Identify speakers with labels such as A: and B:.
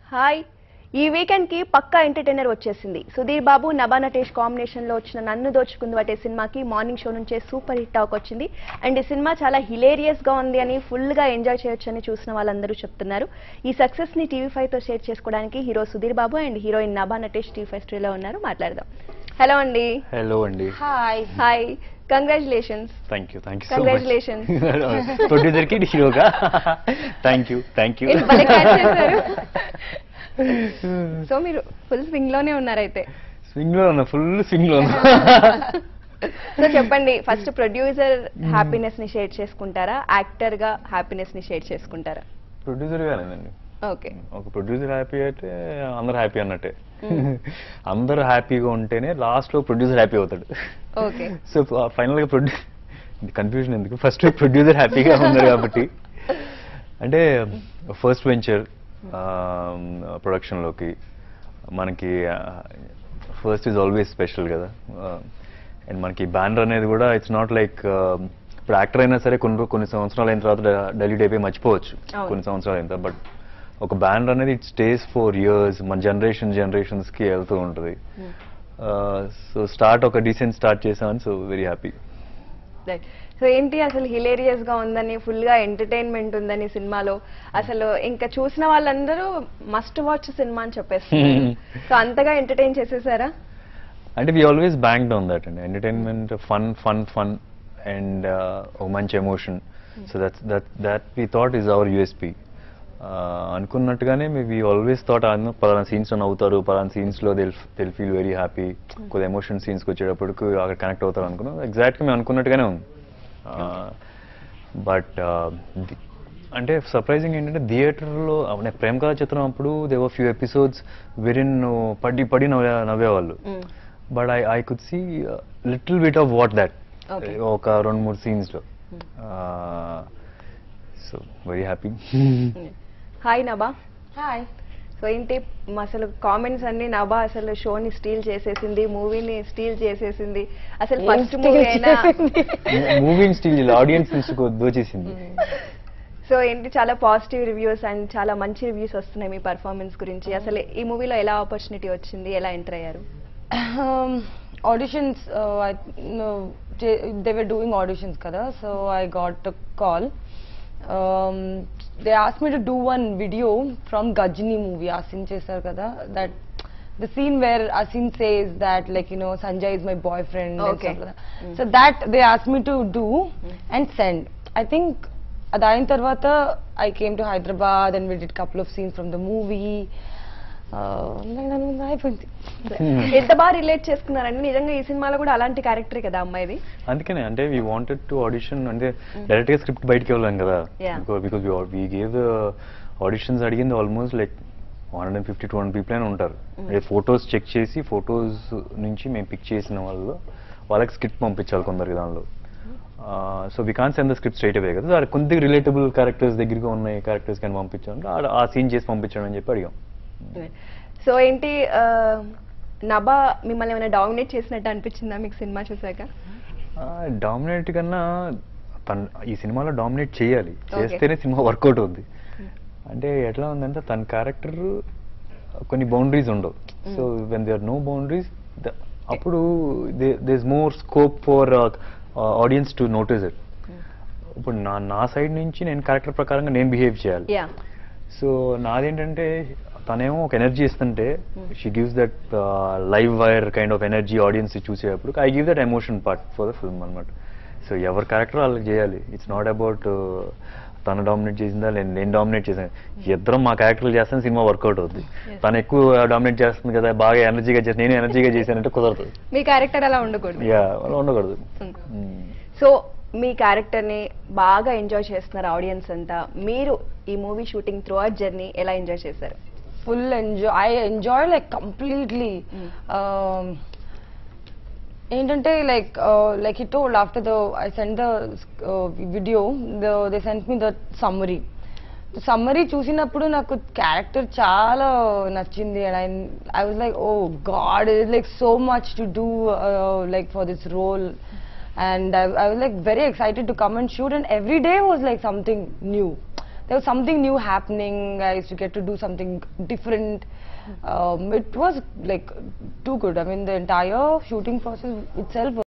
A: Hi ఈ weekend కి పక్కా ఎంటర్టైనర్ వచ్చేసింది సుధీర్ బాబు నభా నటేష్ కాంబినేషన్ లో వచ్చిన నన్ను దోచుకుంది వాటే సినిమాకి మార్నింగ్ షో నుంచే సూపర్ హిట్ టాక్ వచ్చింది అండ్ ఈ సినిమా చాలా హిలేరియస్ గా ఉంది అని ఫుల్ గా ఎంజాయ్ చేయొచ్చని చూసిన వాళ్ళందరూ చెప్తున్నారు ఈ సక్సెస్ ని టీవీ ఫైవ్ తో షేర్ చేసుకోవడానికి hero Sudheer Babu and heroine Nabha Natesh TV five స్టూడియోలో ఉన్నారు మాట్లాడదాం హలో అండి
B: హలో అండి
C: hi
A: hi congratulations
B: thank you thank you so
A: Congratulations.
B: Much producer కి హీరోగా thank you thank you
A: so మీరు ఫుల్ స్వింగ్ లోనే ఉన్నారైతే
B: స్వింగ్ లో ఉన్నా ఫుల్ స్వింగ్ లో ఉన్నా
A: సో చెప్పండి ఫస్ట్ ప్రొడ్యూసర్ హ్యాపీనెస్ ని షేర్ చేసుకుంటారా యాక్టర్ గా హ్యాపీనెస్ ని షేర్ చేసుకుంటారా
B: ప్రొడ్యూసర్ గానేనండి
A: ఓకే
B: ఒక ప్రొడ్యూసర్ హ్యాపీ అయితే అందరు హ్యాపీ అన్నట్టే అందరూ హ్యాపీగా ఉంటేనే లాస్ట్ లో ప్రొడ్యూసర్ హ్యాపీ అవుతాడు
A: ఓకే
B: సో ఫైనల్ గా ప్రొడ్యూ కన్ఫ్యూజన్ ఎందుకు ఫస్ట్ ప్రొడ్యూసర్ హ్యాపీగా ఉన్నారు కాబట్టి అంటే ఫస్ట్ వెంచర్ ప్రొడక్షన్లోకి మనకి ఫస్ట్ ఈజ్ ఆల్వేస్ స్పెషల్ కదా అండ్ మనకి బ్యానర్ అనేది కూడా ఇట్స్ నాట్ లైక్ ఇప్పుడు యాక్టర్ అయినా సరే కొన్ని రో- కొన్ని సంవత్సరాలు అయిన తర్వాత డైలీ అయిపోయి మర్చిపోవచ్చు
A: అవును.
B: కొన్ని సంవత్సరాలు అయిన తర్వాత బట్ ఒక బ్యానర్ అనేది ఇట్ స్టేస్ ఫోర్ ఇయర్స్ మన జనరేషన్ జనరేషన్స్కి వెళ్తూ ఉంటుంది సో స్టార్ట్ ఒక డీసెంట్ స్టార్ట్ చేసామని సో వెరీ హ్యాపీ
A: సో ఏంటి అసలు హిలేరియస్ గా ఉందని ఫుల్ గా ఎంటర్టైన్మెంట్ ఉందని సినిమాలో అసలు ఇంకా చూసిన వాళ్ళందరూ మస్ట్ వాచ్ సినిమా అని చెప్పేస్తున్నారు సో అంతగా ఎంటర్టైన్ చేసేసారా
B: అంటే we always banked on that అండి entertainment fun fun fun and ఒక మంచి emotion so that's that that we thought is our USP అనుకున్నట్టుగానే వి ఆల్వేస్ థాట్ పలానా సీన్స్లో నవ్వుతారు పలానా సీన్స్లో దిల్ దిల్ ఫీల్ వెరీ హ్యాపీ కొద్ది ఎమోషన్ సీన్స్కి వచ్చేటప్పటికి అక్కడ కనెక్ట్ అవుతారు అనుకున్నాం ఎగ్జాక్ట్గా మేము అనుకున్నట్టుగానే ఉంది బట్ అంటే సర్ప్రైజింగ్ ఏంటంటే థియేటర్లో ప్రేమ కథా చిత్రం అప్పుడు దేవర్ ఫ్యూ ఎపిసోడ్స్ వెరిన్ పడి పడి నవ్వే నవ్వేవాళ్ళు but I I could see little bit of what that
A: Okay.
B: ఒక రెండు మూడు సీన్స్లో so very happy
A: hi Naba
C: hi
A: so ఏంటి మ- అసలు కామెంట్స్ అన్ని నబా అసలు షోని స్టీల్ చేసేసింది మూవీని స్టీల్ చేసేసింది అసలు
C: ఏం
A: ఫస్ట్
C: steal
A: మూవీ అయినా
C: చేసింది?
B: మూవింగ్ స్టీల్ ఆడియన్స్ దోచేసింది
A: సో ఏంటి చాలా పాజిటివ్ రివ్యూస్ అండ్ చాలా మంచి రివ్యూస్ వస్తున్నాయి మీ పర్ఫార్మెన్స్ గురించి అసలు ఈ మూవీలో ఎలా ఆపర్చునిటీ వచ్చింది ఎలా ఎంటర్ అయ్యారు
C: um, auditions uh, I, no, they, they were doing auditions kada so i got a call um, they asked me to do one video from gajini movie asin chesar kada that the scene where asin says that like you know sanjay is my boyfriend and
A: Okay.
C: stuff like that. so that they asked me to do and send i think అదైన తర్వాత I came to Hyderabad and we did couple of scenes from the movie అయిపోయింది
A: ఎంత బాగా relate చేసుకున్నారండి నిజంగా ఈ సినిమాలో కూడా అలాంటి క్యారెక్టర్ కదా అమ్మాయిది
B: అందుకనే అంటే వీ వాంటెడ్ టు ఆడిషన్ అంటే డైరెక్ట్ గా స్క్రిప్ట్ బయటకి వెళ్ళాం కదా
A: Yeah.
B: Because we gave auditions అడిగింది almost like one hundred fifty two hundred people అయినా ఉంటారు అంటే ఫొటోస్ చెక్ చేసి ఫొటోస్ నుంచి మేము పిక్ చేసిన వాళ్ళు వాళ్ళకి స్క్రిప్ట్ పంపించాలి కొందరికి దానిలో so we can send the script straight away కదా అది కొద్దిగా రిలేటబుల్ క్యారెక్టర్స్ దగ్గరగా ఉన్నాయి క్యారెక్టర్స్ కానీ పంపించాలంటే ఆడ- ఆ సీన్ చేసి పంపించడం అని చెప్పి అడిగాం
A: సో ఏంటి ఆ, నభా మిమ్మల్ని ఏమైనా డామినేట్ చేసినట్టు అనిపించిందా మీకు సినిమా చూసాక
B: డామినేట్ కన్నా తను ఈ సినిమాలో డామినేట్ చేయాలి
A: Okay.
B: చేస్తేనే సినిమా వర్కౌట్ అవుద్ది అంటే ఎట్లా ఉందంటే తన క్యారెక్టర్ కొన్ని బౌండరీస్ ఉండవు so when they are no boundaries అప్పుడు they is more scope for audience to notice it ఇప్పుడు నా నా సైడ్ నుంచి నేను క్యారెక్టర్ ప్రకారంగా నేను బిహేవ్ చేయాలి
A: యా
B: సో నాదేంటంటే తనేమో ఒక ఎనర్జీ ఇస్తుంటే she gives that live wire kind of energy audience చూసేటప్పుడు I give that emotion part for the film అనమాట సో ఎవరి క్యారెక్టర్ వాళ్ళకి చేయాలి ఇట్స్ నాట్ అబౌట్ తను డామినేట్ చేసిందా నేను నేను డామినేట్ చేసాను ఇద్దరం మా క్యారెక్టర్లు చేస్తాను సినిమా వర్కౌట్ అవుద్ది తను ఎక్కువ డామినేట్ చేస్తుంది కదా బాగా ఎనర్జీగా చేస్తాను నేను ఎనర్జీగా చేశానంటే కుదరదు
A: మీ క్యారెక్టర్ అలా ఉండకూడదు
B: యా అలా ఉండకూడదు
A: Mm.
B: Mm.
A: సో మీ క్యారెక్టర్ ని బాగా ఎంజాయ్ చేస్తున్నారు ఆడియన్స్ అంతా మీరు ఈ movie shooting throughout journey ఎలా ఎంజాయ్ చేశారు
C: full enjoy i enjoy like completely
A: Mm.
C: um ఏంటంటే like like he told after the I send the video they sent me the summary summary చూసినప్పుడు నాకు character చాలా నచ్చింది and I I was like oh god is like so much to do like for this role and I was like very excited to come and shoot and every day was like something new there was something new happening. I used to get to do something different. Um, it was like too good. I mean, the entire shooting process itself